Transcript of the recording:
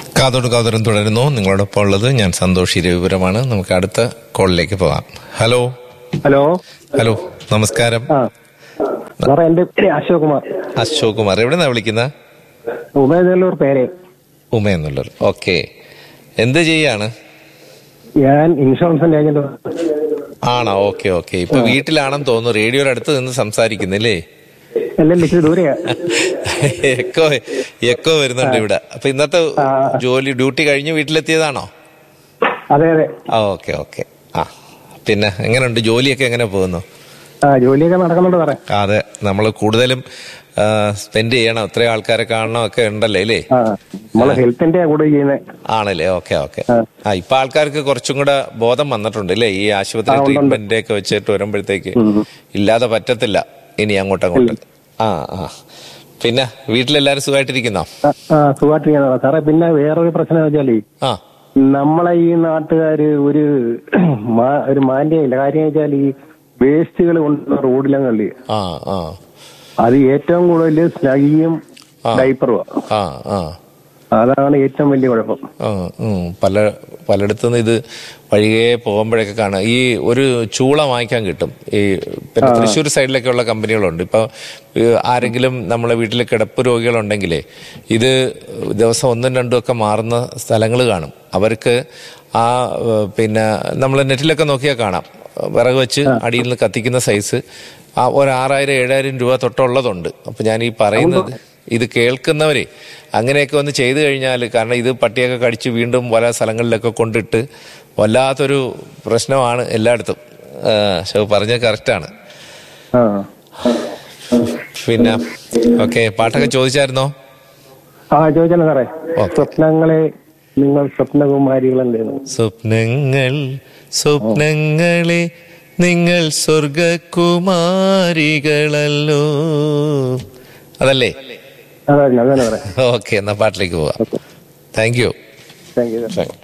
കാതോട് കാതോരം തുടരുന്നു നിങ്ങളോടൊപ്പം ഉള്ളത് ഞാൻ സന്തോഷ് രവിപുരമാണ് നമുക്ക് അടുത്ത കോളിലേക്ക് പോകാം ഹലോ ഹലോ ഹലോ നമസ്കാരം ആ സാറേ എന്റെ പേര് അശോക് കുമാർ അശോക് കുമാർ എവിടെന്നാ വിളിക്കുന്ന ഉമയനല്ലൂർ പേര് ഉമയെന്നുള്ളത് ഓക്കെ എന്ത് ചെയ്യാണ് ഞാൻ ഇൻഷുറൻസിന്റെ ഏജന്റ് ആണോ ഓക്കെ ഓക്കെ ഇപ്പൊ വീട്ടിലാണെന്ന് തോന്നുന്നു റേഡിയോയുടെ അടുത്ത് നിന്ന് സംസാരിക്കുന്നില്ലേ അല്ലല്ല ഇച്ചിരി ദൂരെയാ എക്കോ എക്കോ വരുന്നുണ്ട് ഇവിടെ അപ്പൊ ഇന്നത്തെ ആ. ജോലി ഡ്യൂട്ടി കഴിഞ്ഞ് വീട്ടിലെത്തിയതാണോ അതെ അതെ ആ ഓക്കെ ഓക്കെ ആ പിന്നെ എങ്ങനെയുണ്ട് ജോലിയൊക്കെ എങ്ങനെ പോകുന്നു ആ ജോലിയൊക്കെ നടക്കുന്നുണ്ട് സാറേ ആ, അതെ നമ്മൾ കൂടുതലും സ്പെൻഡ് ചെയ്യണം ഇത്രയും ആൾക്കാരെ കാണണം ഒക്കെ ഉണ്ടല്ലേ അല്ലേ ആ നമ്മള് ഹെൽത്തിന്റെ കൂടെ ചെയ്യുന്നത് ആണല്ലേ ഓക്കെ ഓക്കെ ആ. ആ ഇപ്പൊ ആൾക്കാർക്ക് കുറച്ചും കൂടെ ബോധം വന്നിട്ടുണ്ട് അല്ലേ ഈ ആശുപത്രി ആ, ഉണ്ട്, ഉണ്ട്. ട്രീറ്റ്മെന്റ് ഒക്കെ വെച്ചിട്ട് വരുമ്പോഴത്തേക്ക് ഇല്ലാതെ പറ്റത്തില്ല ഇനി അങ്ങോട്ട് അങ്ങോട്ട് ആ ആ പിന്നെ വീട്ടിലെല്ലാരും സുഖമായിട്ടിരിക്കുന്നോ ആ സുഖമായിട്ടിരിക്കുന്ന സാറേ പിന്നെ വേറൊരു പ്രശ്നം എന്ന് വെച്ചാല് ആ നമ്മളെ ഈ നാട്ടുകാര് ഒരു മാ- ഒരു മാന്യമില്ല കാര്യം വെച്ചാൽ ഈ വേസ്റ്റുകൾ കൊണ്ടുവന്ന റോഡിലങ്ങളിൽ ആ ആ അത് ഏറ്റവും കൂടുതൽ സ്നഗിയും ആ. ഡൈപ്പറും ആ ആ അതാണ് ഏറ്റവും വലിയ കുഴപ്പം ആ, ഉം. പല പലയിടത്തുനിന്ന് ഇത് വഴിയേ പോകുമ്പോഴൊക്കെ കാണാം ഈ ഒരു ചൂള വാങ്ങിക്കാൻ കിട്ടും ഈ പിന്നെ തൃശ്ശൂർ സൈഡിലൊക്കെ ഉള്ള കമ്പനികളുണ്ട് ഇപ്പൊ ഈ ആരെങ്കിലും നമ്മളെ വീട്ടിൽ കിടപ്പ് രോഗികളുണ്ടെങ്കിലേ ഇത് ദിവസം ഒന്നും രണ്ടും ഒക്കെ മാറുന്ന സ്ഥലങ്ങൾ കാണും അവർക്ക് ആ ഏഹ്, പിന്നെ നമ്മൾ നെറ്റിലൊക്കെ നോക്കിയാൽ കാണാം വിറക് വെച്ച് അടിയിൽ നിന്ന് കത്തിക്കുന്ന സൈസ് ആ ഒരു ആറായിരം ഏഴായിരം രൂപ തൊട്ടുള്ളതുണ്ട് അപ്പൊ ഞാൻ ഈ പറയുന്നത് ഇത് കേൾക്കുന്നവരെ അങ്ങനെയൊക്കെ ഒന്ന് ചെയ്തു കഴിഞ്ഞാൽ കാരണം ഇത് പട്ടിയൊക്കെ കടിച്ച് വീണ്ടും പല സ്ഥലങ്ങളിലൊക്കെ കൊണ്ടിട്ട് വല്ലാത്തൊരു പ്രശ്നമാണ് എല്ലായിടത്തും ആ, ശോ പറഞ്ഞ കറക്റ്റാണ് ആ പിന്നെ ഓക്കെ പാട്ടൊക്കെ ചോദിച്ചായിരുന്നോ ആ ചോദിച്ചാലോ സാറേ ഓക്കെ. സ്വപ്നങ്ങളെ നിങ്ങൾ സ്വപ്നകുമാരികളല്ലേ സ്വപ്നങ്ങൾ സ്വപ്നങ്ങളെ നിങ്ങൾ സ്വർഗകുമാരികളല്ലോ അതല്ലേ അതെ അതന്നെ പറയാം ഓക്കെ എന്നാ പാട്ടിലേക്ക് പോവാം thank you thank you thank U